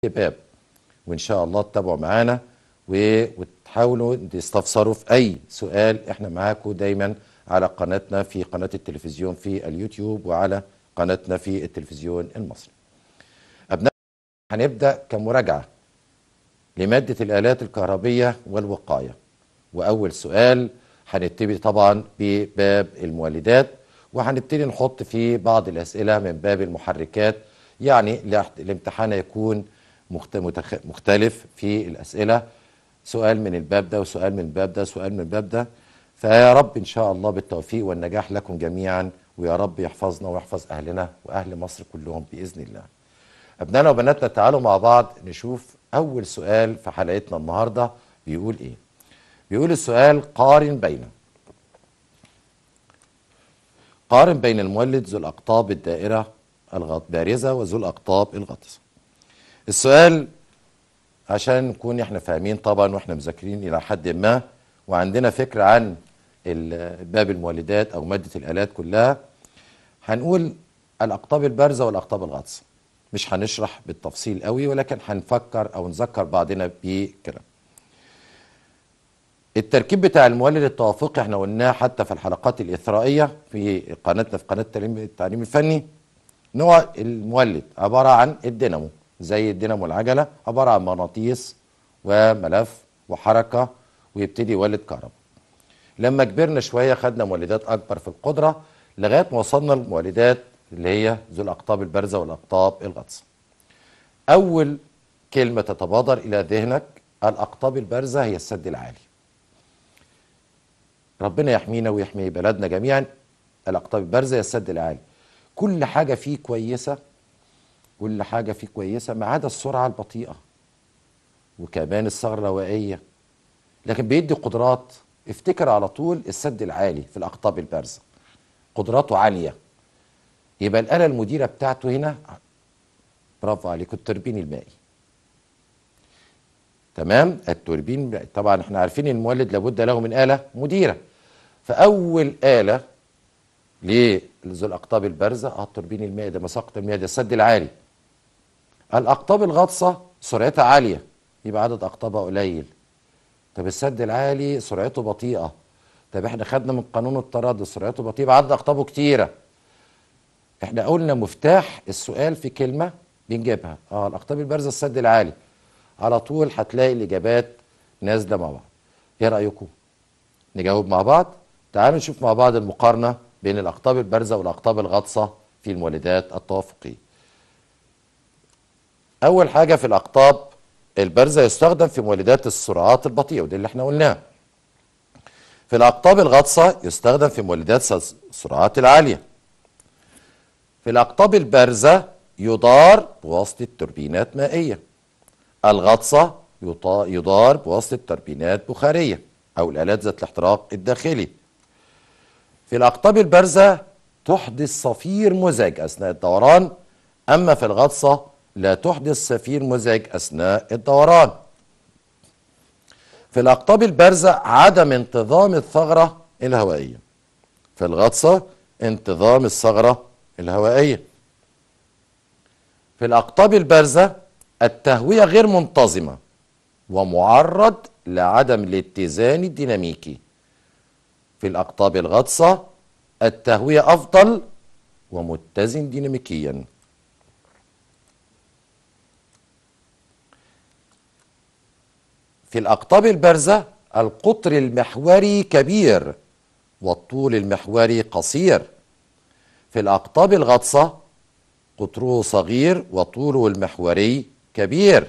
باب وان شاء الله تتابعوا معانا و- وتحاولوا تستفسروا في اي سؤال احنا معاكم دايما على قناتنا في قناه التلفزيون في اليوتيوب وعلى قناتنا في التلفزيون المصري. ابناء هنبدا كمراجعه لماده الالات الكهربيه والوقايه. واول سؤال هنبتدي طبعا بباب المولدات وهنبتدي نحط فيه بعض الاسئله من باب المحركات يعني لا- الامتحان يكون مخت- متخ- مختلف في الاسئله سؤال من الباب ده وسؤال من الباب ده وسؤال من الباب ده فيا رب ان شاء الله بالتوفيق والنجاح لكم جميعا ويا رب يحفظنا ويحفظ اهلنا واهل مصر كلهم باذن الله. ابنائنا وبناتنا تعالوا مع بعض نشوف اول سؤال في حلقتنا النهارده بيقول ايه؟ بيقول السؤال قارن بين قارن بين المولد ذو الأقطاب الدائرة الغط- البارزة وذو الأقطاب الغاطسة السؤال عشان نكون احنا فاهمين طبعا واحنا مذاكرين إلى حد ما وعندنا فكرة عن ال- باب المولدات أو مادة الآلات كلها هنقول الأقطاب البارزة والأقطاب الغاطسة مش هنشرح بالتفصيل قوي ولكن هنفكر أو نذكر بعضنا بكلام التركيب بتاع المولد التوافقي احنا قلناه حتى في الحلقات الإثرائية في قناتنا في قناة التعليم التعليم الفني نوع المولد عبارة عن الدينامو زي الدينامو العجلة عبارة عن مغناطيس وملف وحركة ويبتدي يولد كهرباء لما كبرنا شوية خدنا مولدات أكبر في القدرة لغاية ما وصلنا للمولدات اللي هي ذو الأقطاب البارزة والأقطاب الغطسة أول كلمة تتبادر إلى ذهنك الأقطاب البارزة هي السد العالي ربنا يحمينا ويحمي بلدنا جميعا الاقطاب البارزه هي السد العالي كل حاجه فيه كويسه كل حاجه فيه كويسه ما عدا السرعه البطيئه وكمان الثغره الهوائيه لكن بيدي قدرات افتكر على طول السد العالي في الاقطاب البارزه قدراته عاليه يبقى الاله المديره بتاعته هنا برافو عليك التوربين المائي تمام التوربين طبعا احنا عارفين ان المولد لابد له من آلة مديرة فأول آلة لذو الأقطاب البارزة اه التوربين المائي ده مساقط المياه ده السد العالي الأقطاب الغاطسة سرعتها عالية يبقى عدد أقطابها قليل طب السد العالي سرعته بطيئة طب احنا خدنا من قانون التردد سرعته بطيئة يبقى عدد أقطابه كتيرة احنا قلنا مفتاح السؤال في كلمة بنجيبها اه الأقطاب البارزة السد العالي على طول هتلاقي الإجابات نازلة مع بعض ايه رأيكم نجاوب مع بعض تعالوا نشوف مع بعض المقارنة بين الأقطاب البارزة والأقطاب الغاطسة في المولدات التوافقية أول حاجة في الأقطاب البارزة يستخدم في مولدات السرعات البطيئة وده اللي احنا قلناه في الأقطاب الغاطسة يستخدم في مولدات السرعات العالية في الأقطاب البارزة يدار بواسطة توربينات مائية الغطسة يطا- يدار بواسطة توربينات بخارية أو الآلات ذات الاحتراق الداخلي في الأقطاب البارزة تحدث صفير مزعج أثناء الدوران أما في الغطسة لا تحدث صفير مزعج أثناء الدوران في الأقطاب البارزة عدم انتظام الثغرة الهوائية في الغطسة انتظام الثغرة الهوائية في الأقطاب البارزة التهوية غير منتظمة ومعرض لعدم الاتزان الديناميكي في الأقطاب الغطسة التهوية أفضل ومتزن ديناميكيا في الأقطاب البارزة القطر المحوري كبير والطول المحوري قصير في الأقطاب الغطسة قطره صغير وطوله المحوري كبير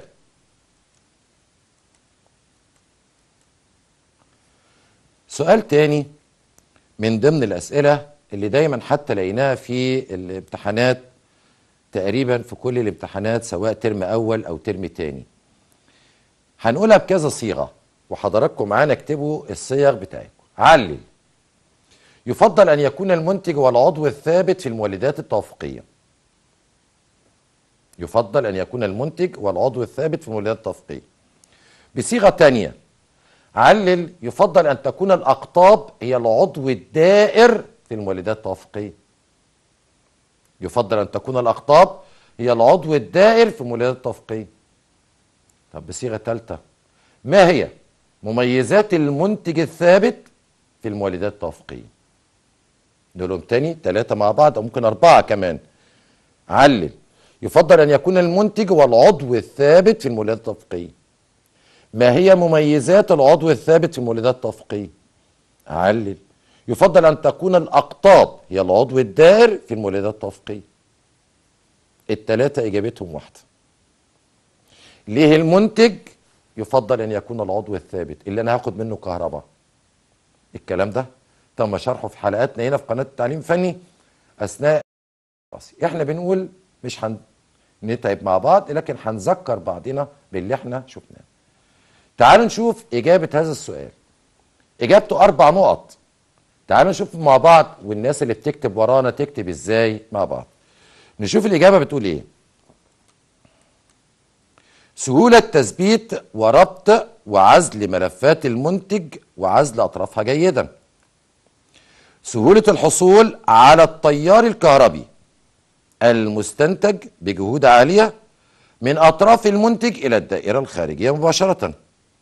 سؤال تاني من ضمن الأسئلة اللي دايما حتى لقيناها في الامتحانات تقريبا في كل الامتحانات سواء ترم أول أو ترم تاني هنقولها بكذا صيغة وحضراتكم معانا اكتبوا الصيغ بتاعتكم علل يفضل أن يكون المنتج والعضو الثابت في المولدات التوافقية يفضل أن يكون المنتج والعضو الثابت في المولدات التوافقية بصيغة تانية علل يفضل أن تكون الأقطاب هي العضو الدائر في المولدات التوافقية يفضل أن تكون الأقطاب هي العضو الدائر في المولدات التوافقية طب بصيغه ثالثه ما هي مميزات المنتج الثابت في المولدات التوافقيه نقولهم تاني ثلاثه مع بعض او ممكن اربعه كمان علل يفضل ان يكون المنتج هو العضو الثابت في المولدات التوافقيه ما هي مميزات العضو الثابت في المولدات التوافقيه علل يفضل ان تكون الاقطاب هي العضو الدائر في المولدات التوافقيه الثلاثه اجابتهم واحده ليه المنتج يفضل ان يكون العضو الثابت اللي انا هاخد منه كهرباء الكلام ده تم شرحه في حلقاتنا هنا في قناه التعليم الفني اثناء احنا بنقول مش هنتعب مع بعض لكن هنذكر بعضنا باللي احنا شفناه تعالوا نشوف اجابه هذا السؤال اجابته اربع نقط تعالوا نشوف مع بعض والناس اللي بتكتب ورانا تكتب ازاي مع بعض نشوف الاجابه بتقول ايه سهولة تثبيت وربط وعزل ملفات المنتج وعزل أطرافها جيدا سهولة الحصول على التيار الكهربي المستنتج بجهود عالية من أطراف المنتج إلى الدائرة الخارجية مباشرة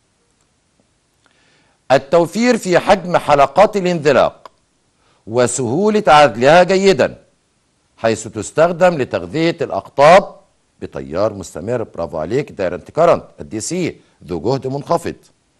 التوفير في حجم حلقات الانزلاق وسهولة عزلها جيدا حيث تستخدم لتغذية الأقطاب بتيار مستمر برافو عليك دايرنت كارنت الدي سي ذو جهد منخفض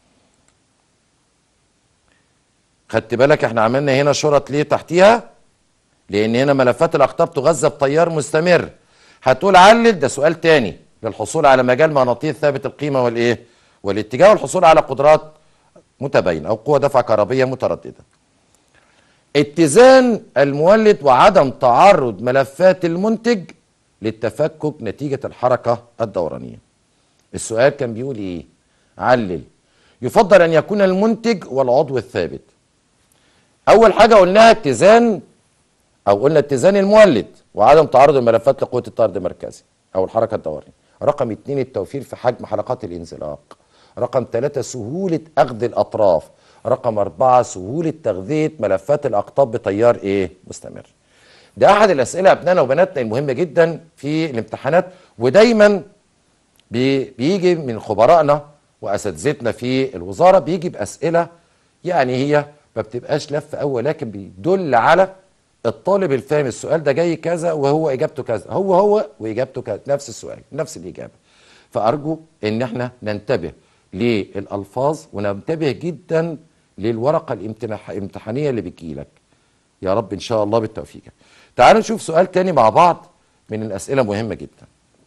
خدت بالك احنا عملنا هنا شرط ليه تحتيها لان هنا ملفات الاقطاب تغذى بتيار مستمر هتقول علل ده سؤال تاني للحصول على مجال مغناطيسي ثابت القيمه والايه والاتجاه والحصول على قدرات متباينه او قوه دفع كهربيه متردده اتزان المولد وعدم تعرض ملفات المنتج للتفكك نتيجة الحركة الدورانية السؤال كان بيقول ايه علل يفضل ان يكون المنتج والعضو الثابت اول حاجة قلناها اتزان او قلنا اتزان المولد وعدم تعرض الملفات لقوة الطرد المركزي او الحركة الدورانية رقم اتنين التوفير في حجم حلقات الانزلاق رقم ثلاثة سهولة اخذ الاطراف رقم أربعة سهولة تغذية ملفات الأقطاب بتيار إيه؟ مستمر. ده أحد الأسئلة أبنائنا وبناتنا المهمة جدا في الامتحانات ودايما بي بيجي من خبرائنا وأساتذتنا في الوزارة بيجي بأسئلة يعني هي ما بتبقاش لفة أول لكن بيدل على الطالب الفاهم السؤال ده جاي كذا وهو إجابته كذا هو هو وإجابته كذا نفس السؤال نفس الإجابة فأرجو إن احنا ننتبه للألفاظ وننتبه جدا للورقة الامتحانية اللي بتجيلك يا رب إن شاء الله بالتوفيق تعالوا نشوف سؤال تاني مع بعض من الأسئلة مهمة جدا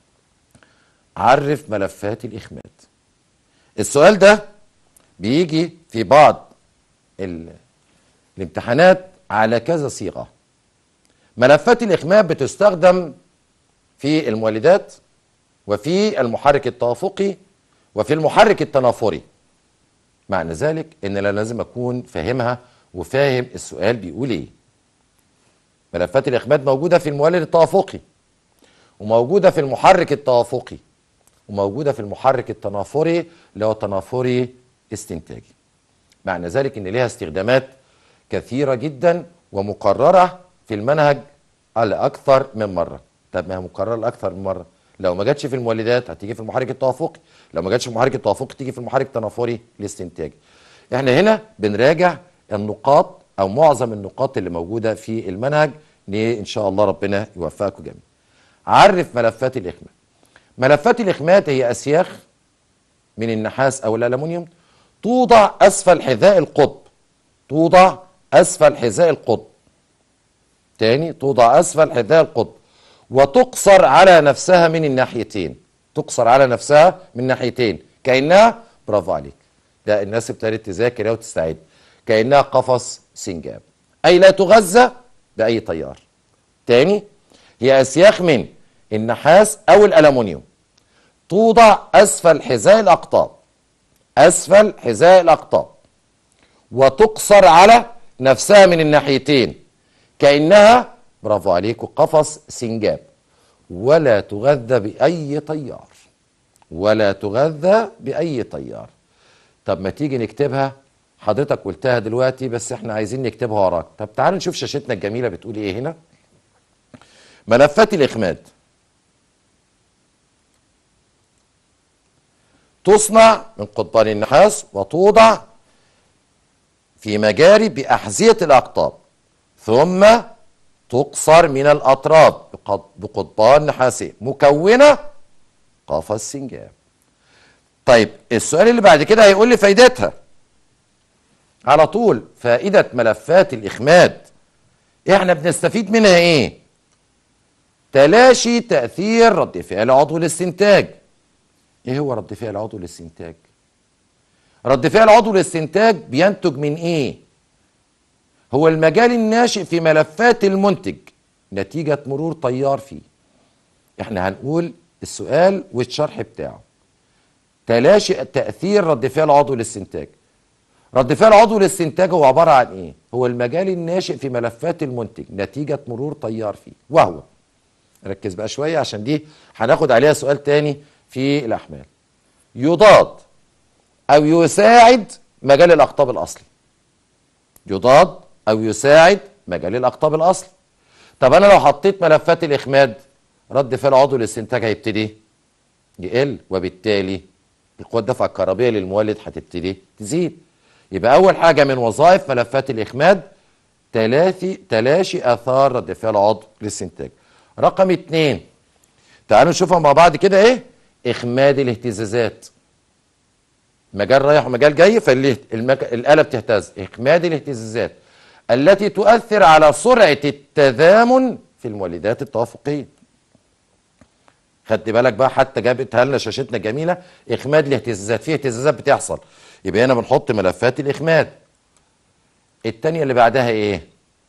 عرف ملفات الإخماد السؤال ده بيجي في بعض ال... الامتحانات على كذا صيغة ملفات الإخماد بتستخدم في المولدات وفي المحرك التوافقي وفي المحرك التنافري معنى ذلك ان انا لازم اكون فاهمها وفاهم السؤال بيقول ايه ملفات الاخماد موجوده في المولد التوافقي وموجوده في المحرك التوافقي وموجوده في المحرك التنافري اللي هو تنافري استنتاجي معنى ذلك ان ليها استخدامات كثيره جدا ومقرره في المنهج على اكثر من مره طب ما هي مكرره لاكثر من مره لو ما جاتش في المولدات هتيجي في المحرك التوافقي لو ما جاتش في المحرك التوافقي تيجي في المحرك التنافري الاستنتاجي احنا هنا بنراجع النقاط او معظم النقاط اللي موجوده في المنهج ان شاء الله ربنا يوفقكم جميعا عرف ملفات الاخماد ملفات الاخماد هي اسياخ من النحاس او الالومنيوم توضع اسفل حذاء القطب توضع اسفل حذاء القطب تاني توضع اسفل حذاء القطب وتقصر على نفسها من الناحيتين تقصر على نفسها من ناحيتين كانها برافو عليك ده الناس ابتدت تذاكر وتستعد كانها قفص سنجاب اي لا تغذى باي تيار تاني هي اسياخ من النحاس او الالومنيوم توضع اسفل حذاء الاقطاب اسفل حذاء الاقطاب وتقصر على نفسها من الناحيتين كانها برافو عليكم قفص سنجاب ولا تغذى باي تيار ولا تغذى باي تيار طب ما تيجي نكتبها حضرتك قلتها دلوقتي بس احنا عايزين نكتبها وراك طب تعالوا نشوف شاشتنا الجميله بتقول ايه هنا ملفات الاخماد تصنع من قضبان النحاس وتوضع في مجاري بأحذية الأقطاب ثم تقصر من الأطراف بقضبان نحاسي مكونة قفص سنجاب طيب السؤال اللي بعد كده هيقول لي فايدتها على طول فائدة ملفات الإخماد احنا بنستفيد منها ايه تلاشي تأثير رد فعل عضو الاستنتاج ايه هو رد فعل عضو الاستنتاج رد فعل عضو الاستنتاج بينتج من ايه هو المجال الناشئ في ملفات المنتج نتيجة مرور تيار فيه احنا هنقول السؤال والشرح بتاعه تلاشي تأثير رد فعل عضو الاستنتاج رد فعل عضو الاستنتاج هو عبارة عن ايه هو المجال الناشئ في ملفات المنتج نتيجة مرور تيار فيه وهو ركز بقى شوية عشان دي هناخد عليها سؤال تاني في الأحمال يضاد أو يساعد مجال الأقطاب الأصلي يضاد أو يساعد مجال الأقطاب الأصلي طب أنا لو حطيت ملفات الإخماد رد فعل عضو الاستنتاج هيبتدي يقل وبالتالي القوة الدفع الكهربية للمولد هتبتدي تزيد يبقى أول حاجة من وظائف ملفات الإخماد تلافي تلاشي آثار رد فعل عضو الاستنتاج رقم اتنين تعالوا نشوفها مع بعض كده ايه اخماد الاهتزازات مجال رايح ومجال جاي فالآلة بتهتز اخماد الاهتزازات التي تؤثر على سرعة التذامن في المولدات التوافقية خدت بالك بقى حتى جابتها لنا شاشتنا جميلة اخماد الاهتزازات في اهتزازات بتحصل يبقى هنا بنحط ملفات الاخماد التانية اللي بعدها ايه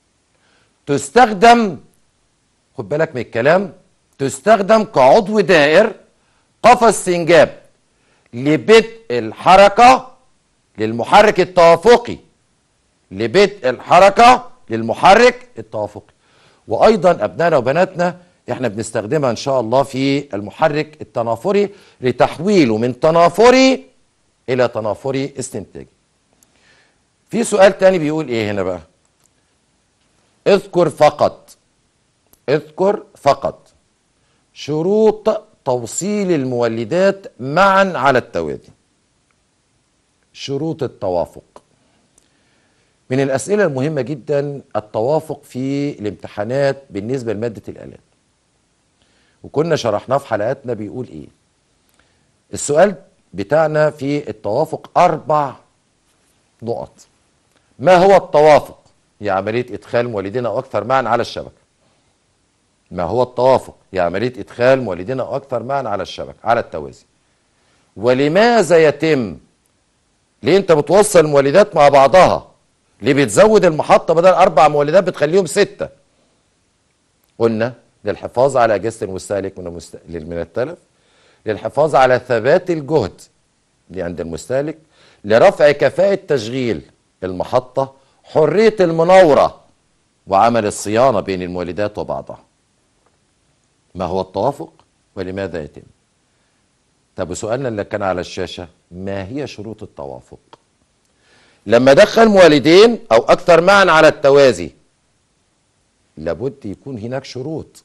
تستخدم خد بالك من الكلام تستخدم كعضو دائر قفص سنجاب لبدء الحركة للمحرك التوافقي لبدء الحركة للمحرك التوافقي وأيضا أبنائنا وبناتنا احنا بنستخدمها إن شاء الله في المحرك التنافري لتحويله من تنافري إلى تنافري استنتاجي في سؤال تاني بيقول إيه هنا بقى اذكر فقط اذكر فقط شروط توصيل المولدات معا على التوازي شروط التوافق من الأسئلة المهمة جدا التوافق في الامتحانات بالنسبة لمادة الآلات وكنا شرحناه في حلقاتنا بيقول إيه السؤال بتاعنا في التوافق أربع نقط ما هو التوافق هي عملية إدخال مولدين أو أكثر معا على الشبكة ما هو التوافق هي عملية إدخال مولدين أو أكثر معا على الشبكة على التوازي ولماذا يتم ليه أنت بتوصل المولدات مع بعضها ليه بتزود المحطة بدل أربع مولدات بتخليهم ستة قلنا للحفاظ على أجهزة المستهلك من المست... من التلف للحفاظ على ثبات الجهد اللي عند المستهلك لرفع كفاءة تشغيل المحطة حرية المناورة وعمل الصيانة بين المولدات وبعضها ما هو التوافق ولماذا يتم طب سؤالنا اللي كان على الشاشة ما هي شروط التوافق لما دخل مولدين أو أكثر معا على التوازي لابد يكون هناك شروط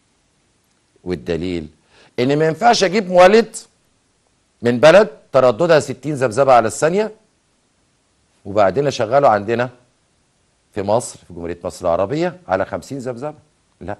والدليل ان ما ينفعش اجيب مولد من بلد ترددها 60 ذبذبه على الثانيه وبعدين اشغله عندنا في مصر في جمهوريه مصر العربيه على 50 ذبذبه لا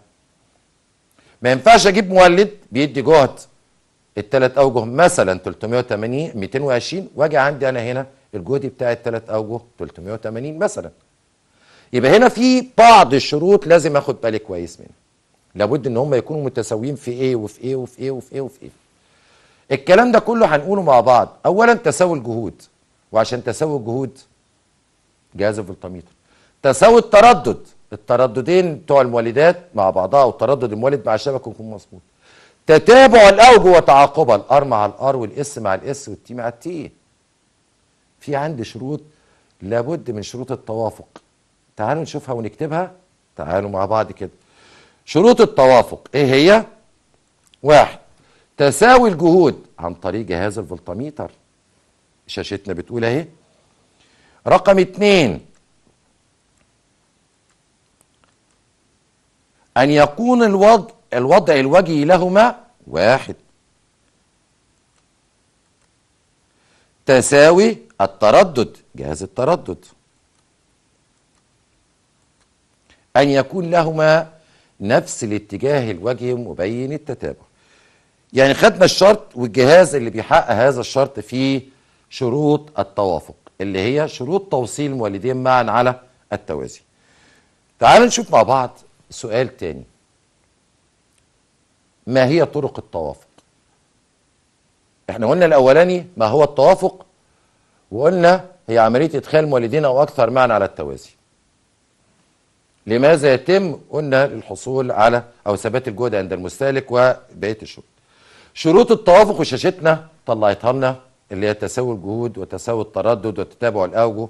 ما ينفعش اجيب مولد بيدي جهد الثلاث اوجه مثلا 380 220 واجي عندي انا هنا الجهد بتاع الثلاث اوجه 380 مثلا يبقى هنا في بعض الشروط لازم اخد بالي كويس منها لابد ان هم يكونوا متساويين في ايه وفي ايه وفي ايه وفي ايه وفي ايه الكلام ده كله هنقوله مع بعض اولا تساوي الجهود وعشان تساوي الجهود جهاز الفولتميتر تساوي التردد الترددين بتوع المولدات مع بعضها وتردد المولد مع الشبكه يكون مظبوط تتابع الاوجه وتعاقبها الار مع الار والاس مع الاس والتي مع التي في عندي شروط لابد من شروط التوافق تعالوا نشوفها ونكتبها تعالوا مع بعض كده شروط التوافق ايه هي واحد تساوي الجهود عن طريق جهاز الفولتميتر شاشتنا بتقول اهي رقم اتنين ان يكون الوضع الوضع الوجهي لهما واحد تساوي التردد جهاز التردد أن يكون لهما نفس الاتجاه الوجهي مبين التتابع يعني خدنا الشرط والجهاز اللي بيحقق هذا الشرط في شروط التوافق اللي هي شروط توصيل المولدين معا على التوازي تعال نشوف مع بعض سؤال تاني ما هي طرق التوافق احنا قلنا الاولاني ما هو التوافق وقلنا هي عمليه ادخال مولدين او اكثر معا على التوازي لماذا يتم قلنا للحصول على او ثبات الجهد عند المستهلك وبقيه الشروط شروط التوافق وشاشتنا طلعتها لنا اللي هي تساوي الجهود وتساوي التردد وتتابع الاوجه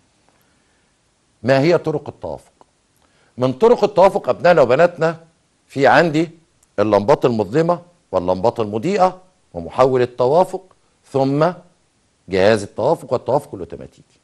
ما هي طرق التوافق من طرق التوافق ابنائنا وبناتنا في عندي اللمبات المظلمه واللمبات المضيئه ومحول التوافق ثم جهاز التوافق والتوافق الاوتوماتيكي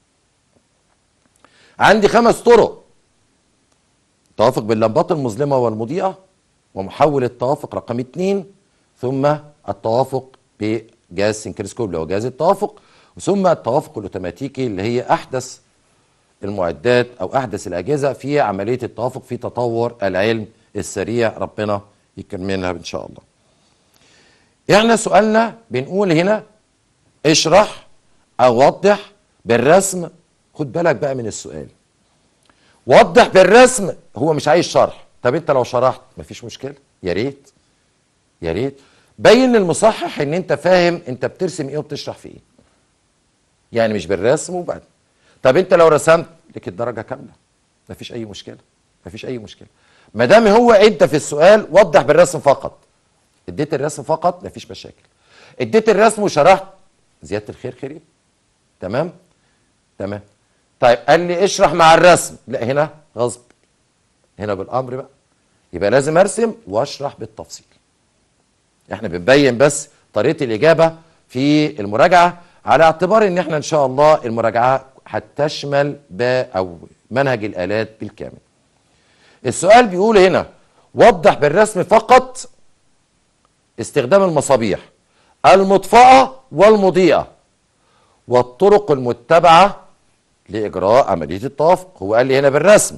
عندي خمس طرق توافق باللمبات المظلمه والمضيئه ومحول التوافق رقم اتنين ثم التوافق بجهاز سنكريسكوب اللي هو جهاز التوافق ثم التوافق الاوتوماتيكي اللي هي احدث المعدات او احدث الاجهزه في عمليه التوافق في تطور العلم السريع ربنا يكملها ان شاء الله. احنا سؤالنا بنقول هنا اشرح او وضح بالرسم خد بالك بقى من السؤال. وضح بالرسم هو مش عايز شرح طب انت لو شرحت مفيش مشكله يا ريت يا ريت بين للمصحح ان انت فاهم انت بترسم ايه وبتشرح في ايه يعني مش بالرسم وبعد طب انت لو رسمت لك الدرجه كامله مفيش اي مشكله مفيش اي مشكله ما دام هو انت في السؤال وضح بالرسم فقط اديت الرسم فقط مفيش مشاكل اديت الرسم وشرحت زياده الخير خير ايه تمام تمام طيب قال لي اشرح مع الرسم لا هنا غصب هنا بالامر بقى يبقى لازم ارسم واشرح بالتفصيل احنا بنبين بس طريقه الاجابه في المراجعه على اعتبار ان احنا ان شاء الله المراجعه هتشمل او منهج الالات بالكامل السؤال بيقول هنا وضح بالرسم فقط استخدام المصابيح المطفأة والمضيئة والطرق المتبعة لإجراء عملية التوافق هو قال لي هنا بالرسم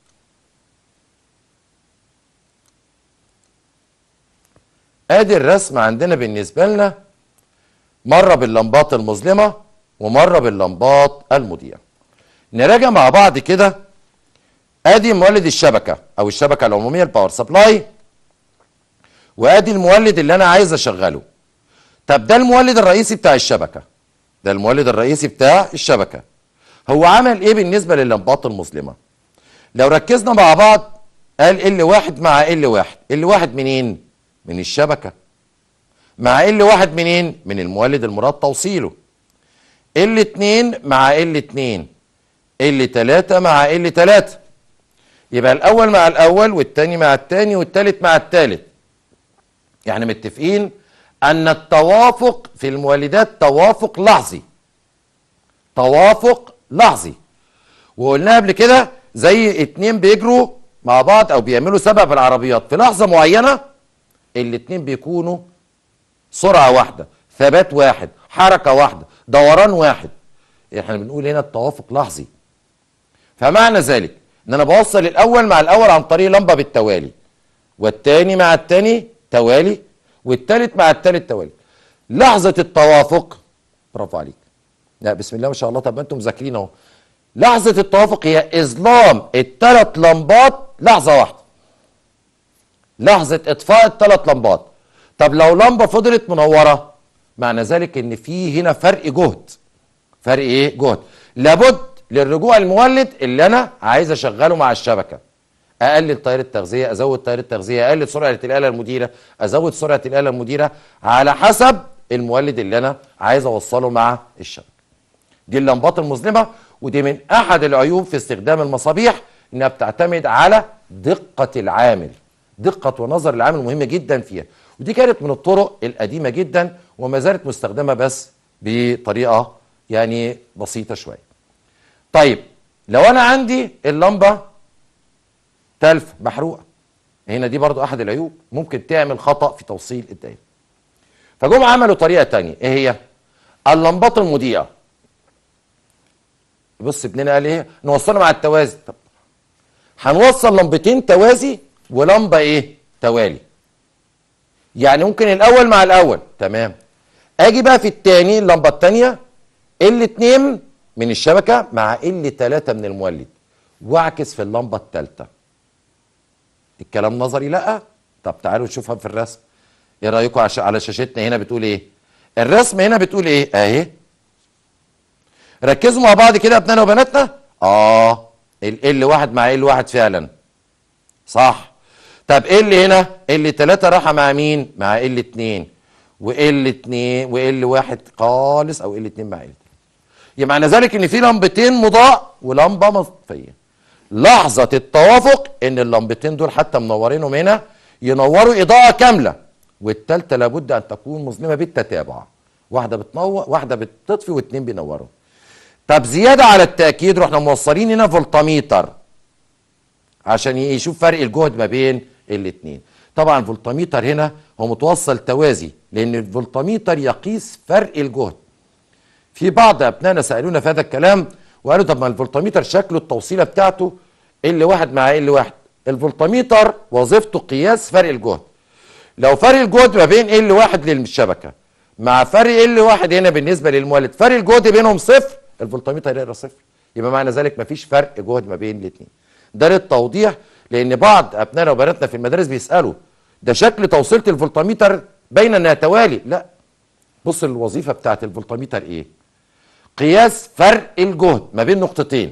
ادي الرسم عندنا بالنسبة لنا مرة باللمبات المظلمة ومرة باللمبات المضيئة نراجع مع بعض كده ادي مولد الشبكة او الشبكة العمومية الباور سبلاي وادي المولد اللي انا عايز اشغله طب ده المولد الرئيسي بتاع الشبكة ده المولد الرئيسي بتاع الشبكة هو عمل ايه بالنسبة لللمبات المظلمة لو ركزنا مع بعض قال ال واحد مع ال واحد ال واحد منين من الشبكة مع ال واحد منين من المولد المراد توصيله ال اتنين مع ال اتنين ال تلاتة مع ال تلاتة يبقى الاول مع الاول والتاني مع التاني والتالت مع التالت يعني متفقين ان التوافق في المولدات توافق لحظي توافق لحظي وقلنا قبل كده زي اتنين بيجروا مع بعض او بيعملوا سبق في العربيات في لحظه معينه الاتنين بيكونوا سرعه واحده ثبات واحد حركه واحده دوران واحد احنا بنقول هنا التوافق لحظي فمعنى ذلك ان انا بوصل الاول مع الاول عن طريق لمبه بالتوالي والتاني مع التاني توالي والتالت مع التالت توالي لحظه التوافق برافو عليك لا بسم الله ما شاء الله طب ما انتم مذاكرين اهو لحظه التوافق هي اظلام الثلاث لمبات لحظه واحده لحظه اطفاء الثلاث لمبات طب لو لمبه فضلت منوره معنى ذلك ان في هنا فرق جهد فرق ايه جهد لابد للرجوع المولد اللي انا عايز اشغله مع الشبكه اقلل تيار التغذيه ازود تيار التغذيه اقلل سرعه الاله المديره ازود سرعه الاله المديره على حسب المولد اللي انا عايز اوصله مع الشبكه دي اللمبات المظلمه ودي من احد العيوب في استخدام المصابيح انها بتعتمد على دقه العامل دقه ونظر العامل مهمه جدا فيها ودي كانت من الطرق القديمه جدا وما زالت مستخدمه بس بطريقه يعني بسيطه شويه طيب لو انا عندي اللمبه تلف محروقه هنا دي برضو احد العيوب ممكن تعمل خطا في توصيل الدائره فجم عملوا طريقه تانية ايه هي اللمبات المضيئه بص ابننا قال ايه نوصلها مع التوازي طب هنوصل لمبتين توازي ولمبه ايه توالي يعني ممكن الاول مع الاول تمام اجي بقى في التاني اللمبه التانيه ال 2 من الشبكه مع ال 3 من المولد واعكس في اللمبه الثالثه الكلام نظري لا طب تعالوا نشوفها في الرسم ايه رايكم عش... على شاشتنا هنا بتقول ايه الرسم هنا بتقول ايه اهي ركزوا مع بعض كده يا ابنائنا وبناتنا اه ال ال واحد مع ال واحد فعلا صح طب ال هنا ال 3 راحه مع مين مع ال 2 وال 2 وال واحد خالص او ال 2 مع ال يبقى معنى ذلك ان في لمبتين مضاء ولمبه مطفيه لحظه التوافق ان اللمبتين دول حتى منورينهم هنا ينوروا اضاءه كامله والثالثه لابد ان تكون مظلمه بالتتابع واحده بتنور واحده بتطفي واثنين بينوروا طب زياده على التاكيد رحنا موصلين هنا فولتميتر عشان يشوف فرق الجهد ما بين الاثنين طبعا الفولتميتر هنا هو متوصل توازي لان الفولتميتر يقيس فرق الجهد في بعض ابنائنا سالونا في هذا الكلام وقالوا طب ما الفولتميتر شكله التوصيله بتاعته ال واحد مع ال واحد الفولتميتر وظيفته قياس فرق الجهد لو فرق الجهد ما بين ال واحد للشبكه مع فرق ال واحد هنا بالنسبه للمولد فرق الجهد بينهم صفر الفولتميتر يقرا صفر يبقى معنى ذلك ما فيش فرق جهد ما بين الاثنين ده للتوضيح لان بعض ابنائنا وبناتنا في المدارس بيسالوا ده شكل توصيله الفولتميتر باين انها توالي لا بص الوظيفه بتاعت الفولتميتر ايه قياس فرق الجهد ما بين نقطتين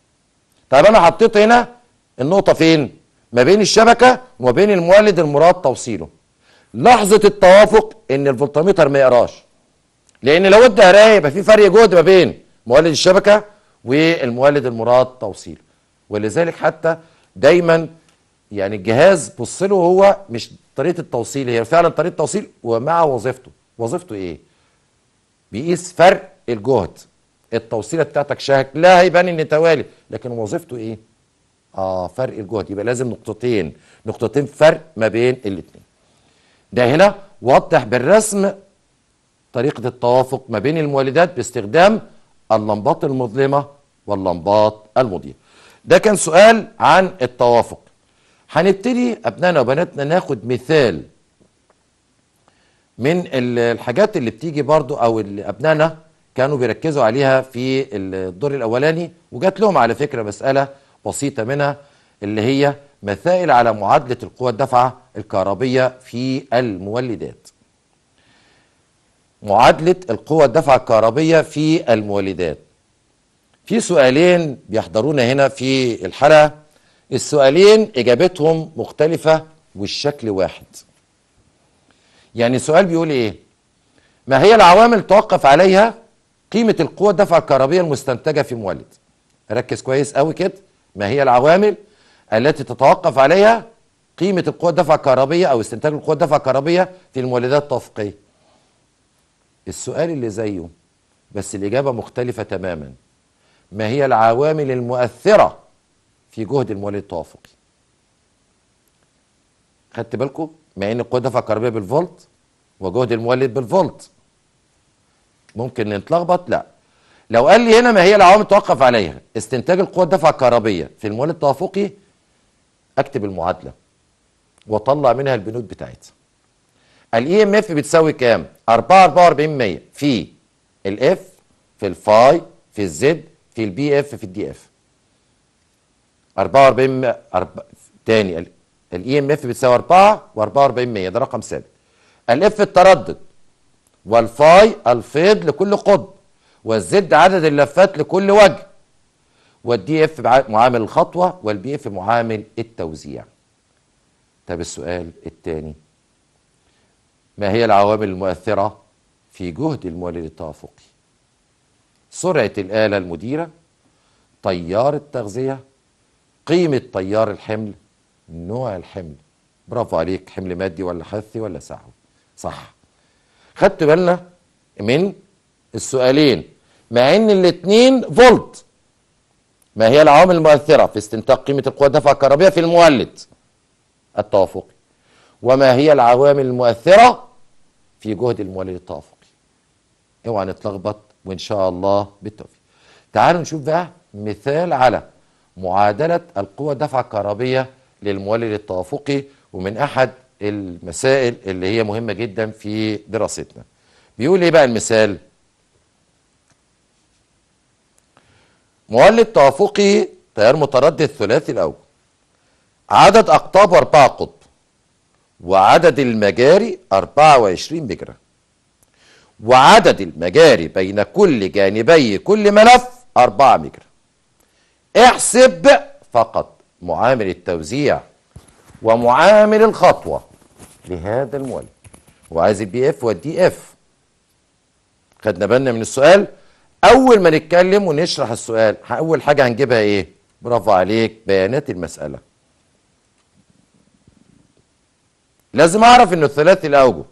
طيب انا حطيت هنا النقطه فين ما بين الشبكه وما بين المولد المراد توصيله لحظه التوافق ان الفولتميتر ما يقراش لان لو ادى قرايه يبقى في فرق جهد ما بين مولد الشبكه والمولد المراد توصيله ولذلك حتى دايما يعني الجهاز بص له هو مش طريقه التوصيل هي فعلا طريقه توصيل ومع وظيفته وظيفته ايه بيقيس فرق الجهد التوصيله بتاعتك شكلها هيبان ان توالي لكن وظيفته ايه اه فرق الجهد يبقى لازم نقطتين نقطتين فرق ما بين الاثنين ده هنا وضح بالرسم طريقه التوافق ما بين المولدات باستخدام اللمبات المظلمه واللمبات المضيئه ده كان سؤال عن التوافق هنبتدي ابنائنا وبناتنا ناخد مثال من الحاجات اللي بتيجي برضو او اللي ابنائنا كانوا بيركزوا عليها في الدور الاولاني وجات لهم على فكره مساله بسيطه منها اللي هي مسائل على معادله القوى الدافعه الكهربيه في المولدات معادله القوى الدافعه الكهربيه في المولدات في سؤالين بيحضرونا هنا في الحلقه السؤالين اجابتهم مختلفه والشكل واحد يعني السؤال بيقول ايه ما هي العوامل توقف عليها قيمه القوه الدفع الكهربيه المستنتجه في مولد ركز كويس قوي كده ما هي العوامل التي تتوقف عليها قيمه القوه الدفع الكهربيه او استنتاج القوه الدفع الكهربيه في المولدات التوافقيه السؤال اللي زيه بس الاجابه مختلفه تماما ما هي العوامل المؤثره في جهد المولد التوافقي خدت بالكم مع ان القوه الدفع الكهربيه بالفولت وجهد المولد بالفولت ممكن نتلخبط لا لو قال لي هنا ما هي العوامل توقف عليها استنتاج القوه الدفع الكهربيه في المولد التوافقي اكتب المعادله واطلع منها البنود بتاعتها الاي ام اف بتساوي كام 4 44 100 في الاف في الفاي في الزد في البي اف في الدي اف 44 أرب... تاني الاي ام اف بتساوي 4 و44 100 ده رقم ثابت الاف التردد والفاي الفيض لكل قطب والزد عدد اللفات لكل وجه والدي اف معامل الخطوه والبي اف معامل التوزيع طب السؤال الثاني ما هي العوامل المؤثره في جهد المولد التوافقي سرعه الاله المديره تيار التغذيه قيمه تيار الحمل نوع الحمل برافو عليك حمل مادي ولا حثي ولا سحوي صح خدت بالنا من السؤالين مع ان الاثنين فولت ما هي العوامل المؤثرة في استنتاج قيمة القوة الدفع الكهربية في المولد التوافقي التوافقي؟ 4 4 400 ده رقم ثابت الاف التردد والفاي الفيض لكل قطب والزد عدد اللفات لكل وجه والدي اف معامل الخطوه والبي اف معامل التوزيع طب السؤال الثاني ما هي العوامل المؤثره في جهد المولد التوافقي سرعه الاله المديره تيار التغذيه قيمه تيار الحمل نوع الحمل برافو عليك حمل مادي ولا حثي ولا سحوي صح خدت بالنا من السؤالين مع ان الاثنين فولت ما هي العوامل المؤثره في استنتاج قيمه القوه الدفع الكهربيه في المولد التوافقي اوعى نتلخبط وان شاء الله بالتوفيق تعالوا نشوف بقى مثال على معادله القوه الدفعه الكهربيه للمولد التوافقي ومن احد المسائل اللي هي مهمه جدا في دراستنا بيقول ايه بقى المثال مولد توافقي تيار متردد ثلاثي الاول عدد اقطاب اربعه قطب وعدد المجاري 24 مجرى وعدد المجاري بين كل جانبي كل ملف 4 مجرى احسب فقط معامل التوزيع ومعامل الخطوة لهذا المولد وعايز البي اف والدي اف خدنا بالنا من السؤال اول ما نتكلم ونشرح السؤال اول حاجة هنجيبها ايه برافو عليك بيانات المسألة لازم اعرف ان الثلاثي الاوجه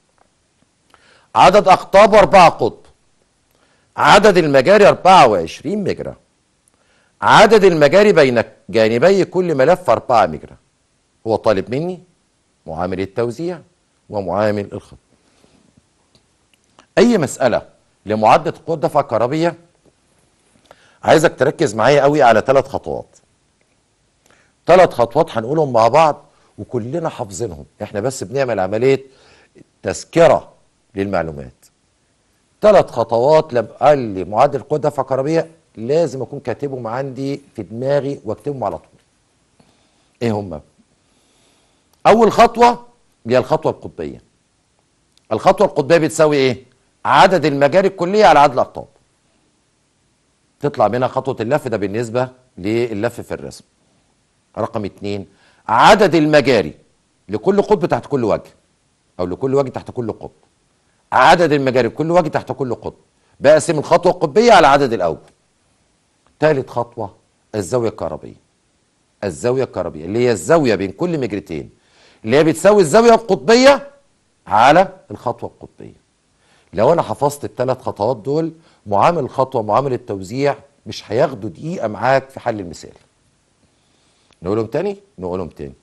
عدد اقطاب اربعة قطب عدد المجاري 24 مجرى عدد المجاري بين جانبي كل ملف 4 مجرى هو طالب مني معامل التوزيع ومعامل الخط اي مساله لمعادله قوه الدفعه الكهربيه عايزك تركز معايا قوي على ثلاث خطوات ثلاث خطوات هنقولهم مع بعض وكلنا حافظينهم احنا بس بنعمل عمليه تذكره للمعلومات ثلاث خطوات لما قال لي معدل قوه الدفع الكهربيه لازم اكون كاتبهم عندي في دماغي واكتبهم على طول ايه هم اول خطوه هي الخطوه القطبيه الخطوه القطبيه بتساوي ايه عدد المجاري الكليه على عدد الاقطاب تطلع منها خطوه اللف ده بالنسبه للف في الرسم رقم اتنين عدد المجاري لكل قطب تحت كل وجه او لكل وجه تحت كل قطب عدد المجاري كل وجه تحت كل قطب بقسم الخطوه القطبيه على عدد الاوجه ثالث خطوه الزاويه الكهربيه الزاويه الكهربيه اللي هي الزاويه بين كل مجرتين اللي هي بتساوي الزاويه القطبيه على الخطوه القطبيه لو انا حفظت الثلاث خطوات دول معامل الخطوه معامل التوزيع مش هياخدوا دقيقه معاك في حل المثال نقولهم تاني نقولهم تاني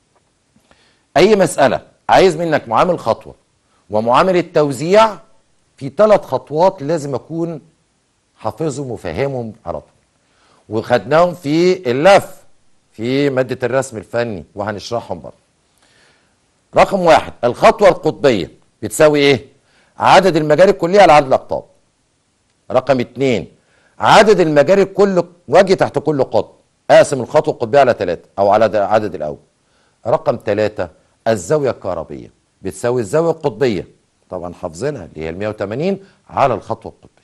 اي مساله عايز منك معامل خطوه ومعامل التوزيع في ثلاث خطوات لازم اكون حافظهم وفاهمهم على طول وخدناهم في اللف في ماده الرسم الفني وهنشرحهم برضه رقم واحد الخطوه القطبيه بتساوي ايه عدد المجاري الكليه على عدد الاقطاب رقم اتنين عدد المجاري كل وجه تحت كل قطب اقسم الخطوه القطبيه على ثلاثه او على عدد الاول رقم ثلاثة الزاويه الكهربيه بتساوي الزاويه القطبيه طبعا حافظينها اللي هي ال 180 على الخطوه القطبيه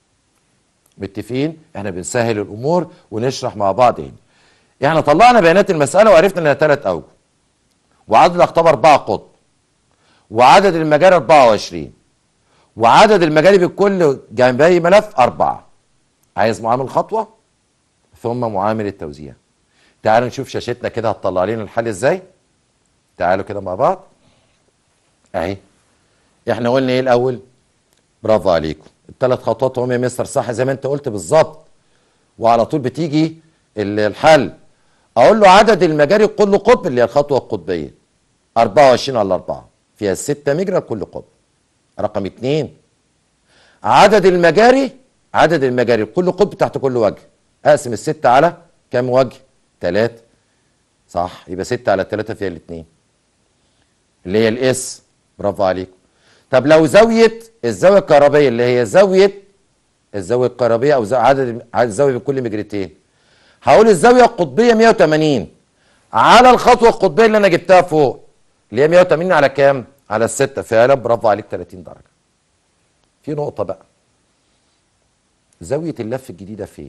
متفقين احنا بنسهل الامور ونشرح مع بعض هنا احنا طلعنا بيانات المساله وعرفنا انها ثلاث اوجه وعدد الاقطاب 4 قطب وعدد المجاري 24 وعدد المجاري بكل جانبي ملف أربعة عايز معامل خطوة ثم معامل التوزيع تعالوا نشوف شاشتنا كده هتطلع لنا الحل ازاي تعالوا كده مع بعض اهي احنا قلنا ايه الاول برافو عليكم الثلاث خطوات هم يا مستر صح زي ما انت قلت بالظبط وعلى طول بتيجي الحل اقول له عدد المجاري كل قطب اللي هي الخطوه القطبيه 24 على 4 فيها 6 مجرى كل قطب رقم اتنين عدد المجاري عدد المجاري كل قطب تحت كل وجه اقسم الستة على كام وجه تلاتة صح يبقى ستة على تلاتة فيها الاتنين اللي هي الاس برافو عليكم طب لو زاوية الزاوية الكهربية اللي هي زاوية الزاوية الكهربية او عدد عدد الزاوية بكل مجرتين هقول الزاوية القطبية 180 على الخطوة القطبية اللي انا جبتها فوق اللي هي 180 على كام؟ على الستة فعلا برافو عليك 30 درجة في نقطة بقى زاوية اللف الجديدة فين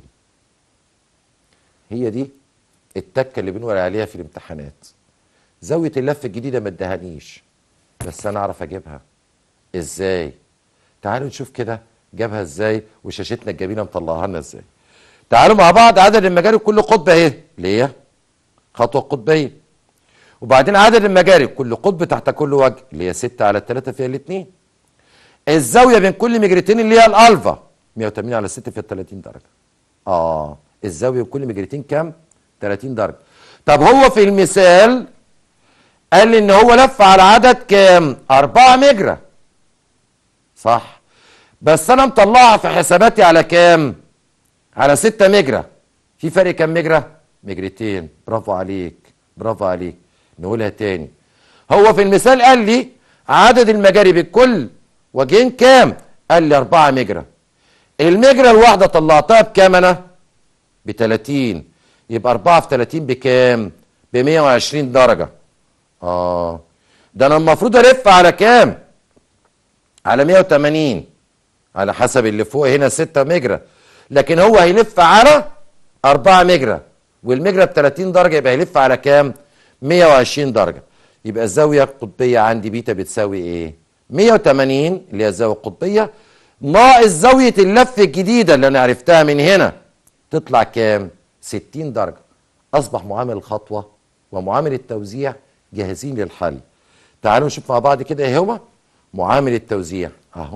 هي دي التكة اللي بنقول عليها في الامتحانات زاوية اللف الجديدة ما ادهانيش بس انا اعرف اجيبها ازاي تعالوا نشوف كده جابها ازاي وشاشتنا الجميلة مطلعها لنا ازاي تعالوا مع بعض عدد المجاري كل قطب اهي اللي هي خطوة قطبية وبعدين عدد المجاري كل قطب تحت كل وجه اللي هي 6 على 3 فيها الاثنين الزاويه بين كل مجرتين اللي هي الالفا 180 على 6 فيها 30 درجه اه الزاويه بين كل مجرتين كام 30 درجه طب هو في المثال قال لي ان هو لف على عدد كام 4 مجرى صح بس انا مطلعها في حساباتي على كام على 6 مجرى في فرق كام مجرى مجرتين برافو عليك برافو عليك نقولها تاني هو في المثال قال لي عدد المجاري بالكل وجهين كام قال لي 4 مجرى المجرى الواحده طلعتها بكام انا ب 30 يبقى 4 في 30 بكام ب 120 درجه اه ده انا المفروض الف على كام على 180 على حسب اللي فوق هنا 6 مجرى لكن هو هيلف على 4 مجرى والمجرى ب 30 درجه يبقى هيلف على كام 120 درجه يبقى الزاويه القطبيه عندي بيتا بتساوي ايه 180 اللي هي الزاويه القطبيه ناقص زاويه اللف الجديده اللي انا عرفتها من هنا تطلع كام 60 درجه اصبح معامل الخطوه ومعامل التوزيع جاهزين للحل تعالوا نشوف مع بعض كده ايه هو معامل التوزيع اهو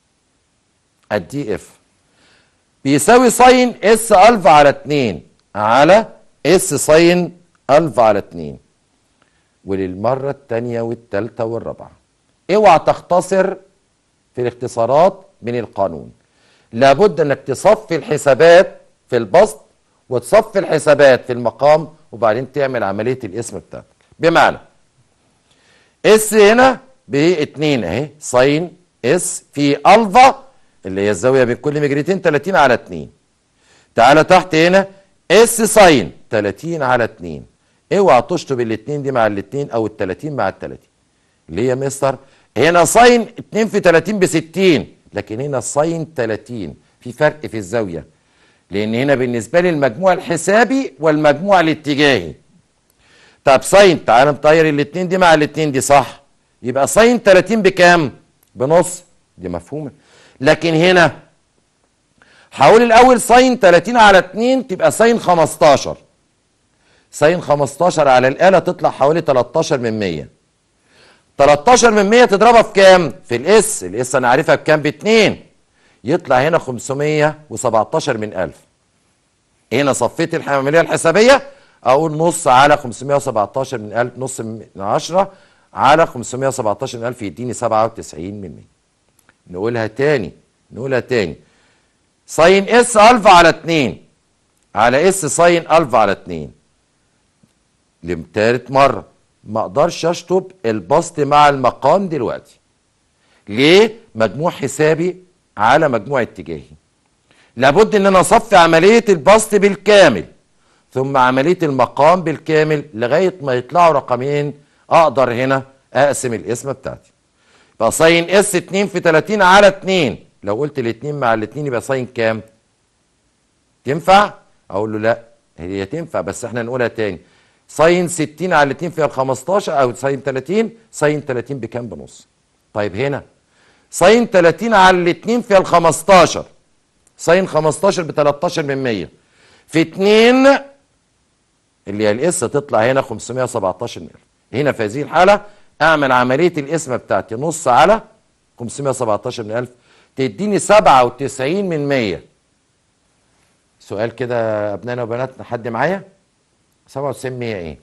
الدي اف بيساوي ساين اس الفا على 2 على اس ساين الفا على 2 وللمره الثانيه والثالثه والرابعه اوعى تختصر في الاختصارات من القانون لابد انك تصفي الحسابات في البسط وتصفي الحسابات في المقام وبعدين تعمل عمليه الاسم بتاعتك بمعنى اس هنا ب 2 اهي ساين اس في الفا اللي هي الزاويه بين كل مجريتين 30 على 2 تعالى تحت هنا اس ساين 30 على 2 اوعى تشطب الاثنين دي مع الاثنين او ال 30 مع ال 30 ليه يا مستر هنا ساين 2 في 30 ب 60 لكن هنا ساين 30 في فرق في الزاويه لان هنا بالنسبه لي المجموع الحسابي والمجموع الاتجاهي طب ساين تعالى نطير الاثنين دي مع الاثنين دي صح يبقى ساين 30 بكام بنص دي مفهومه لكن هنا حول الاول ساين 30 على 2 تبقى ساين 15 ساين 15 على الآلة تطلع حوالي 13 من 100 13 من 100 تضربها في كام؟ في الاس الاس انا عارفها بكام؟ ب 2 يطلع هنا 517 من 1000 هنا صفيت العمليه الحسابيه اقول نص على 517 من 1000 نص من 10 على 517 من 1000 يديني 97 من 100 نقولها تاني نقولها تاني ساين اس الفا على 2 على اس ساين الفا على 2 لتالت مرة ما اقدرش اشطب البسط مع المقام دلوقتي ليه مجموع حسابي على مجموع اتجاهي لابد ان انا اصفي عملية البسط بالكامل ثم عملية المقام بالكامل لغاية ما يطلعوا رقمين اقدر هنا اقسم القسمة بتاعتي يبقى ساين اس 2 في 30 على 2 لو قلت الاتنين مع الاتنين يبقى ساين كام تنفع اقول له لا هي تنفع بس احنا نقولها تاني ساين 60 على 2 فيها ال 15 او ساين 30 ساين 30 بكام بنص طيب هنا ساين 30 على الاثنين فيها ال 15 ساين 15 ب 13 من 100 في 2 اللي هي الاس تطلع هنا 517 من 1000 هنا في هذه الحاله اعمل عمليه القسمه بتاعتي نص على 517 من 1000 تديني 97 من 100 سؤال كده ابنائنا وبناتنا حد معايا 97 100 ايه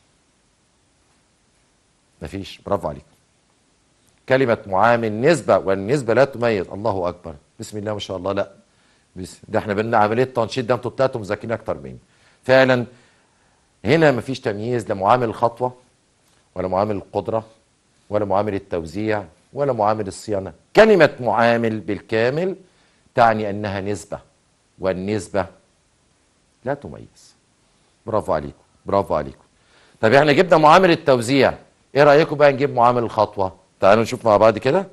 مفيش برافو عليك كلمة معامل نسبة والنسبة لا تميز الله أكبر بسم الله ما شاء الله لا بس ده احنا بينا عملية تنشيط ده انتوا طلعتوا مذاكرين أكتر مني فعلا هنا مفيش تمييز لا معامل الخطوة ولا معامل القدرة ولا معامل التوزيع ولا معامل الصيانة كلمة معامل بالكامل تعني أنها نسبة والنسبة لا تميز برافو عليكم برافو عليكم طب احنا جبنا معامل التوزيع ايه رايكم بقى نجيب معامل الخطوه تعالوا نشوف مع بعض كده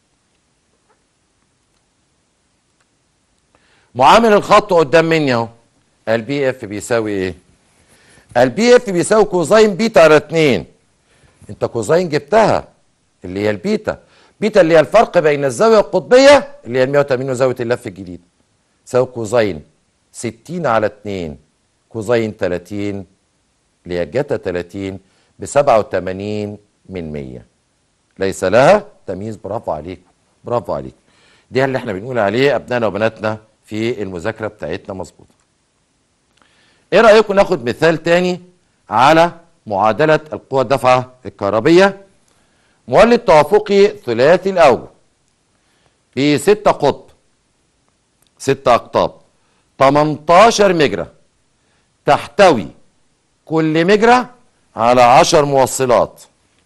معامل الخطوه قدام مني اهو البي اف بيساوي ايه البي اف بيساوي كوزين بيتا على 2 انت كوزين جبتها اللي هي البيتا بيتا اللي هي الفرق بين الزاويه القطبيه اللي هي 180 وزاويه اللف الجديد يساوي كوزين 60 على 2 كوزين 30 اللي هي جتا 30 ب 87 من 100 ليس لها تمييز برافو عليكم برافو عليكم دي اللي احنا بنقول عليه ابنائنا وبناتنا في المذاكره بتاعتنا مظبوطه ايه رايكم ناخد مثال تاني على معادله القوى الدفعه الكهربيه مولد توافقي ثلاثي الاوجه في 6 قطب 6 اقطاب 18 مجرى تحتوي كل مجرى على 10 موصلات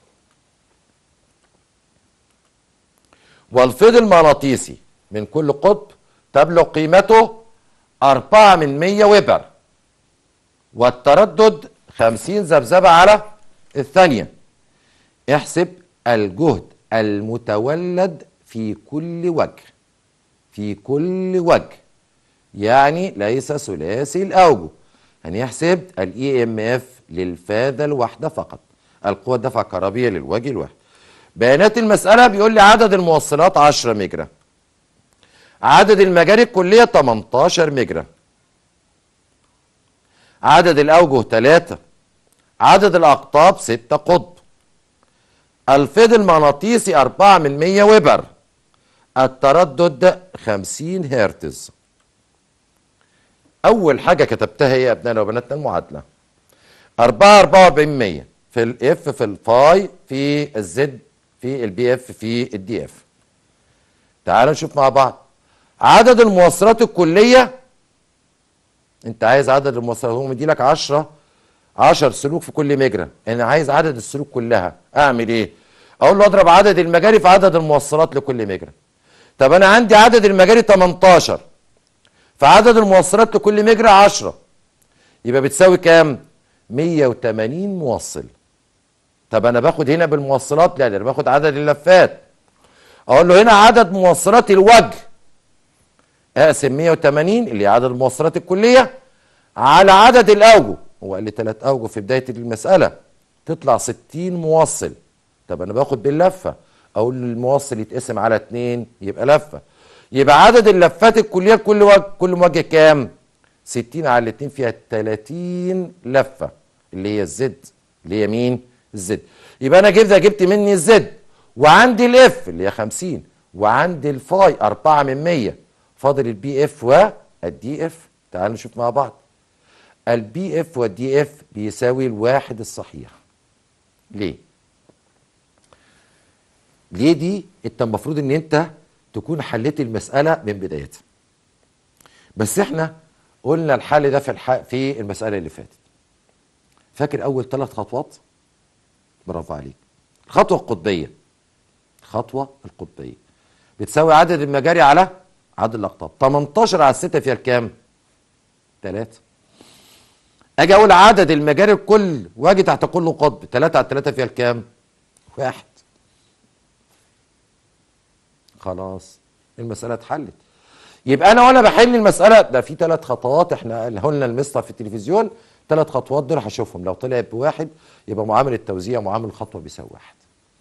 والفيض المغناطيسي من كل قطب تبلغ قيمته 4 من 100 ويبر والتردد 50 ذبذبة على الثانية احسب الجهد المتولد في كل وجه في كل وجه يعني ليس ثلاثي الأوجه هنحسب الاي ام اف للفاذة الواحدة فقط القوة الدفع الكهربية للوجه الواحد بيانات المسألة بيقول لي عدد الموصلات 10 مجرى عدد المجاري الكلية 18 مجرى عدد الأوجه 3 عدد الأقطاب 6 قطب الفيض المغناطيسي 4 من 100 ويبر التردد 50 هرتز أول حاجة كتبتها هي يا أبنائنا وبناتنا المعادلة 4 44 100 في الاف في الفاي في الزد في البي اف في الدي اف تعالوا نشوف مع بعض عدد الموصلات الكلية انت عايز عدد الموصلات هو مدي لك 10 10 سلوك في كل مجرى انا عايز عدد السلوك كلها اعمل ايه اقول له اضرب عدد المجاري في عدد الموصلات لكل مجرى طب انا عندي عدد المجاري 18 فعدد الموصلات لكل مجرى 10 يبقى بتساوي كام 180 موصل طب انا باخد هنا بالموصلات لا ده انا باخد عدد اللفات اقول له هنا عدد موصلات الوجه اقسم 180 اللي هي عدد الموصلات الكليه على عدد الاوجه هو قال لي ثلاث اوجه في بدايه المساله تطلع 60 موصل طب انا باخد باللفه اقول الموصل يتقسم على 2 يبقى لفه يبقى عدد اللفات الكليه لكل وجه كل موجه كام 60 على 2 فيها 30 لفه اللي هي الزد اللي هي مين الزد يبقى انا جبت جبت مني الزد وعندي الاف اللي هي 50 وعندي الفاي 4 من 100 فاضل البي اف والدي اف تعالوا نشوف مع بعض البي اف والدي اف بيساوي الواحد الصحيح ليه ليه دي انت المفروض ان انت تكون حليت المساله من بدايتها بس احنا قلنا الحل ده في الح... في المساله اللي فاتت فاكر اول ثلاث خطوات برافو عليك الخطوه القطبيه الخطوه القطبيه بتساوي عدد المجاري على عدد الاقطاب 18 على 6 فيها كام 3 اجي اقول عدد المجاري الكل واجي تحت كل قطب 3 على 3 فيها كام واحد خلاص المساله اتحلت يبقى انا وانا بحل المساله ده في ثلاث خطوات احنا قالها لنا المستر في التلفزيون ثلاث خطوات دول هشوفهم لو طلع بواحد يبقى معامل التوزيع معامل الخطوه بيساوي واحد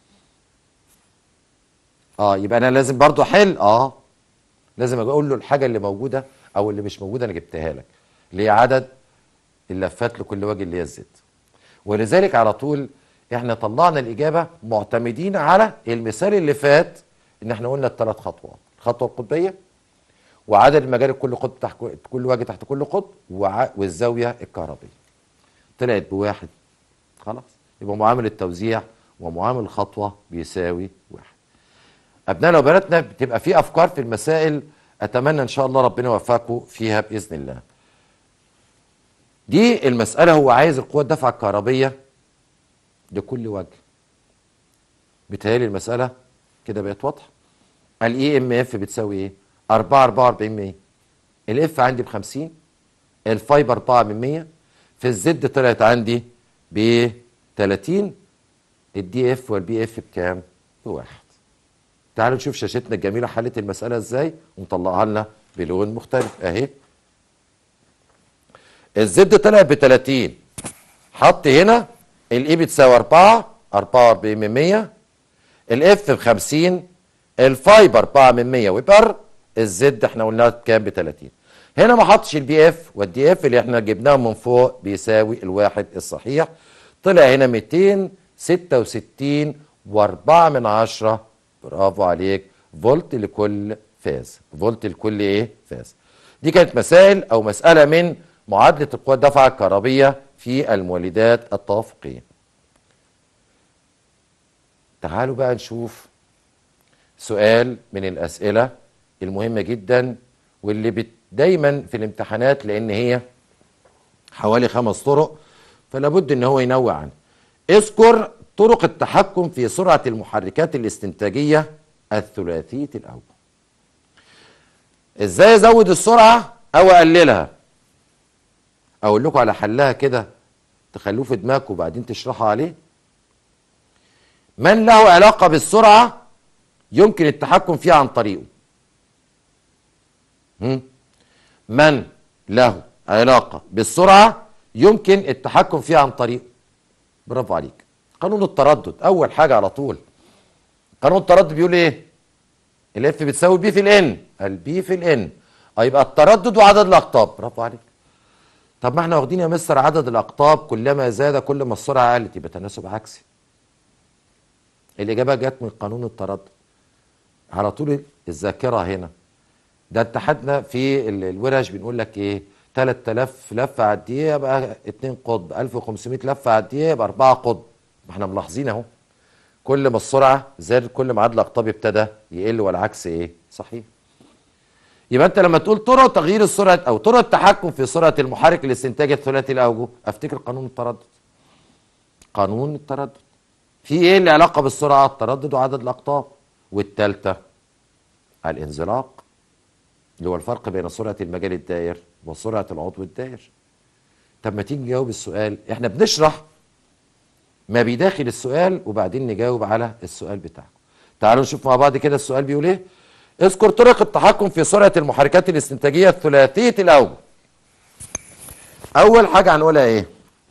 اه يبقى انا لازم برضو احل اه لازم اقول له الحاجه اللي موجوده او اللي مش موجوده انا جبتها لك اللي هي عدد اللفات لكل وجه اللي هي الزد ولذلك على طول احنا طلعنا الاجابه معتمدين على المثال اللي فات ان احنا قلنا الثلاث خطوات الخطوه القطبيه وعدد المجاري كل قطب تحت كل وجه تحت كل قطب وع... والزاويه الكهربيه طلعت بواحد خلاص يبقى معامل التوزيع ومعامل الخطوه بيساوي واحد ابنائنا وبناتنا بتبقى في افكار في المسائل اتمنى ان شاء الله ربنا يوفقكم فيها باذن الله دي المساله هو عايز القوه الدفع الكهربيه لكل وجه بتهيألي المساله كده بقت واضحه الاي ام اف بتساوي ايه 4 44 100 الاف عندي ب 50 الفايبر 4 من 100 في الزد طلعت عندي ب 30 الدي اف والبي اف بكام؟ بواحد تعالوا نشوف شاشتنا الجميله حلت المساله ازاي ونطلعها لنا بلون مختلف اهي الزد طلع ب 30 حط هنا الاي بتساوي 4 44 من 100 الاف ب 50 الفايبر 4 من 100 ويبر الزد احنا قلناها بكام ب 30 هنا ما حطش البي اف والدي اف اللي احنا جبناهم من فوق بيساوي الواحد الصحيح طلع هنا 266 و4 من 10 برافو عليك فولت لكل فاز فولت لكل ايه فاز دي كانت مسائل او مساله من معادله القوى الدفع الكهربيه في المولدات التوافقيه تعالوا بقى نشوف سؤال من الأسئلة المهمة جدا واللي بت دايما في الامتحانات لأن هي حوالي خمس طرق فلا بد ان هو ينوع عنها اذكر طرق التحكم في سرعة المحركات الاستنتاجية الثلاثية الأوجه ازاي ازود السرعة او اقللها اقول لكم على حلها كده تخلوه في دماغكم وبعدين تشرحوا عليه من له علاقة بالسرعة يمكن التحكم فيها عن طريقه هم؟ من له علاقة بالسرعة يمكن التحكم فيها عن طريقه برافو عليك قانون التردد أول حاجة على طول قانون التردد بيقول إيه الاف بتساوي البي في الان البي في الان هيبقى التردد وعدد الأقطاب برافو عليك طب ما احنا واخدين يا مستر عدد الأقطاب كلما زاد كل ما السرعة قلت يبقى تناسب عكسي الإجابة جت من قانون التردد على طول الذاكرة هنا ده اتحدنا في ال- الورش بنقول لك ايه 3000 لفه على الدقيقه يبقى 2 قطب 1500 لفه على الدقيقه يبقى 4 قطب ما احنا ملاحظين اهو كل ما السرعه زادت كل ما عدد الاقطاب ابتدى يقل والعكس ايه صحيح يبقى انت لما تقول طرق تغيير السرعه او طرق التحكم في سرعه المحرك الاستنتاج الثلاثي الاوجه افتكر قانون التردد قانون التردد في ايه اللي علاقه بالسرعه التردد وعدد الاقطاب والثالثه الانزلاق اللي هو الفرق بين سرعة المجال الدائر وسرعة العضو الدائر طب ما تيجي نجاوب السؤال احنا بنشرح ما بيداخل السؤال وبعدين نجاوب على السؤال بتاعكم تعالوا نشوف مع بعض كده السؤال بيقول ايه اذكر طرق التحكم في سرعة المحركات الاستنتاجية الثلاثية الأوجه أول حاجة هنقولها ايه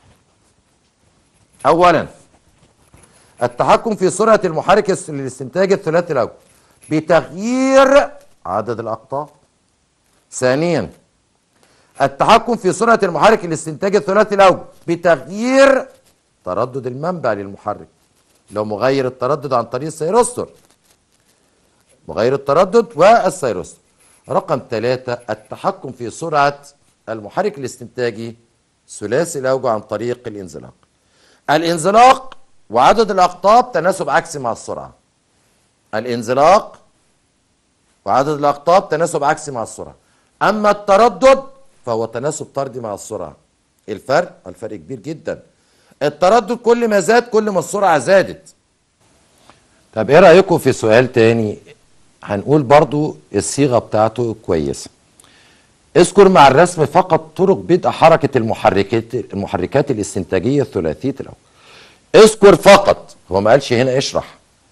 أولا التحكم في سرعة المحرك الس- الاستنتاج الثلاثي الأوجه بتغيير عدد الأقطاب ثانيا التحكم في سرعة المحرك الاستنتاج الثلاثي الأوجه بتغيير تردد المنبع للمحرك لو مغير التردد عن طريق السيروستور مغير التردد والسيروستور رقم ثلاثة التحكم في سرعة المحرك الاستنتاجي ثلاثي الأوجه عن طريق الانزلاق الانزلاق وعدد الأقطاب تناسب عكسي مع السرعة الانزلاق وعدد الأقطاب تناسب عكسي مع السرعة أما التردد فهو تناسب طردي مع السرعة الفرق الفرق كبير جدا التردد كل ما زاد كل ما السرعة زادت طب ايه رأيكم في سؤال تاني هنقول برضو الصيغة بتاعته كويسة اذكر مع الرسم فقط طرق بدء حركة المحركات المحركات الاستنتاجية الثلاثية الأول اذكر فقط هو ما قالش هنا اشرح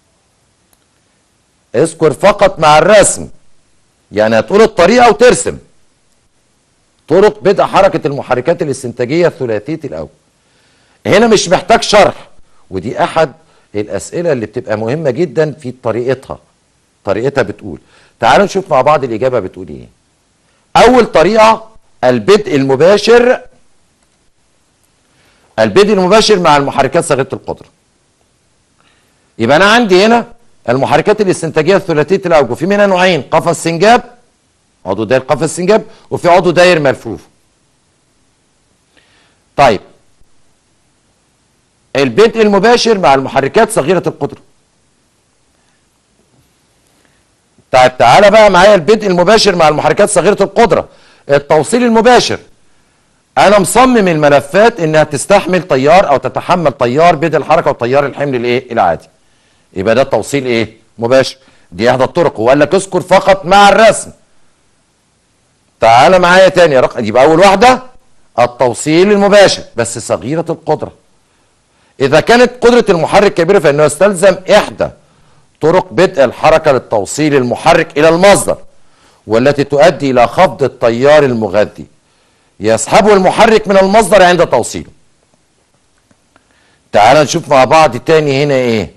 اذكر فقط مع الرسم يعني هتقول الطريقة وترسم طرق بدء حركة المحركات الاستنتاجية الثلاثية الأول هنا مش محتاج شرح ودي أحد الأسئلة اللي بتبقى مهمة جدا في طريقتها طريقتها بتقول تعالوا نشوف مع بعض الإجابة بتقول إيه أول طريقة البدء المباشر البدء المباشر مع المحركات صاغرة القدرة يبقى أنا عندي هنا المحركات الاستنتاجية الثلاثية الأوجه في منها نوعين قفص سنجاب عضو داير قفص سنجاب وفي عضو داير ملفوف طيب البدء المباشر مع المحركات صغيرة القدرة طيب تعالى بقى معايا البدء المباشر مع المحركات صغيرة القدرة التوصيل المباشر انا مصمم الملفات انها تستحمل تيار او تتحمل تيار بدء الحركة وتيار الحمل الايه العادي يبقى ده توصيل ايه مباشر دي احدى الطرق وقال لك اذكر فقط مع الرسم تعالى معايا تاني رق... يبقى اول واحده التوصيل المباشر بس صغيره القدره اذا كانت قدره المحرك كبيره فانه يستلزم احدى طرق بدء الحركه للتوصيل المحرك الى المصدر والتي تؤدي الى خفض التيار المغذي يسحبه المحرك من المصدر عند توصيله تعال نشوف مع بعض تاني هنا ايه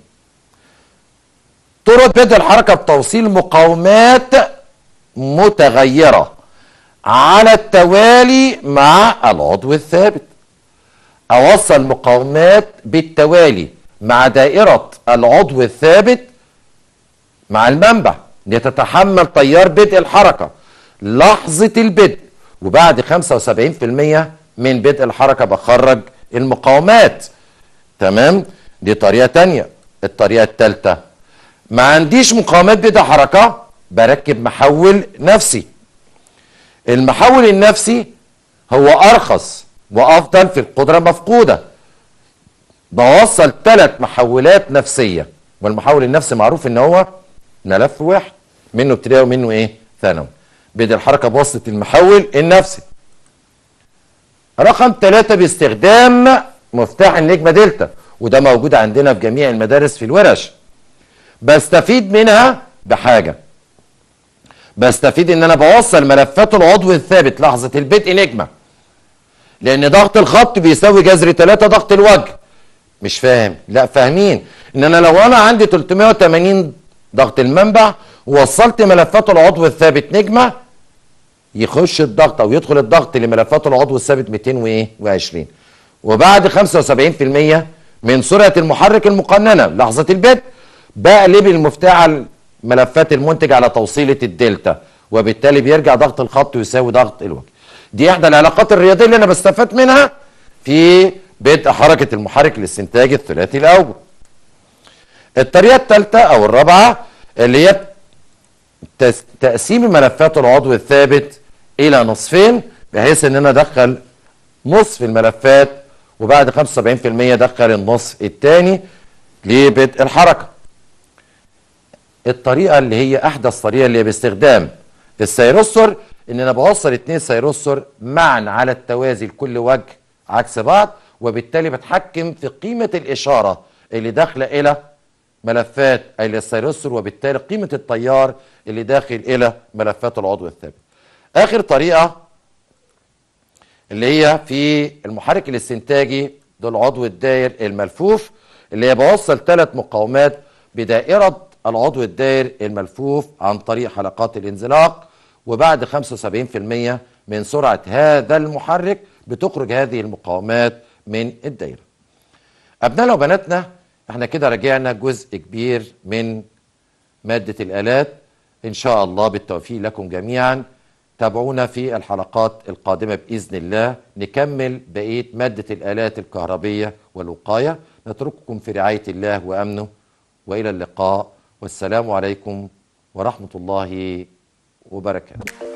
طرق بدء الحركه بتوصيل مقاومات متغيره على التوالي مع العضو الثابت اوصل مقاومات بالتوالي مع دائرة العضو الثابت مع المنبع لتتحمل تيار بدء الحركة لحظة البدء وبعد 75% من بدء الحركة بخرج المقاومات تمام دي طريقة تانية الطريقة الثالثة ما عنديش مقاومات بدا حركة بركب محول نفسي المحول النفسي هو ارخص وافضل في القدرة مفقودة بوصل ثلاث محولات نفسية والمحول النفسي معروف ان هو ملف واحد منه ابتدائي ومنه ايه ثانوي بدأ الحركة بواسطة المحول النفسي رقم ثلاثة باستخدام مفتاح النجمة دلتا وده موجود عندنا في جميع المدارس في الورش بستفيد منها بحاجة بستفيد ان انا بوصل ملفات العضو الثابت لحظة البدء نجمة لان ضغط الخط بيساوي جذر 3 ضغط الوجه مش فاهم لا فاهمين ان انا لو انا عندي 380 ضغط المنبع ووصلت ملفات العضو الثابت نجمة يخش الضغط او يدخل الضغط لملفات العضو الثابت 220 وبعد 75% من سرعة المحرك المقننة لحظة البدء بقلب المفتاح على ملفات المنتج على توصيلة الدلتا وبالتالي بيرجع ضغط الخط يساوي ضغط الوجه دي احدى العلاقات الرياضية اللي انا بستفاد منها في بدء حركة المحرك لاستنتاج الثلاثي الاوجه الطريقة الثالثة او الرابعة اللي هي تس- تقسيم ملفات العضو الثابت الى نصفين بحيث ان انا ادخل نصف الملفات وبعد 75% ادخل النصف الثاني لبدء الحركه الطريقه اللي هي احدث طريقه اللي هي باستخدام السيروسور ان انا بوصل اتنين سيروسور معا على التوازي لكل وجه عكس بعض وبالتالي بتحكم في قيمه الاشاره اللي داخله الى ملفات الى السيروسور وبالتالي قيمه التيار اللي داخل الى ملفات العضو الثابت اخر طريقه اللي هي في المحرك الاستنتاجي ده العضو الداير الملفوف اللي هي بوصل ثلاث مقاومات بدائرة العضو الداير الملفوف عن طريق حلقات الانزلاق وبعد 75% من سرعة هذا المحرك بتخرج هذه المقاومات من الدايرة أبنائنا وبناتنا احنا كده رجعنا جزء كبير من مادة الآلات إن شاء الله بالتوفيق لكم جميعا تابعونا في الحلقات القادمة بإذن الله نكمل بقية مادة الآلات الكهربية والوقاية نترككم في رعاية الله وأمنه وإلى اللقاء والسلام عليكم ورحمة الله وبركاته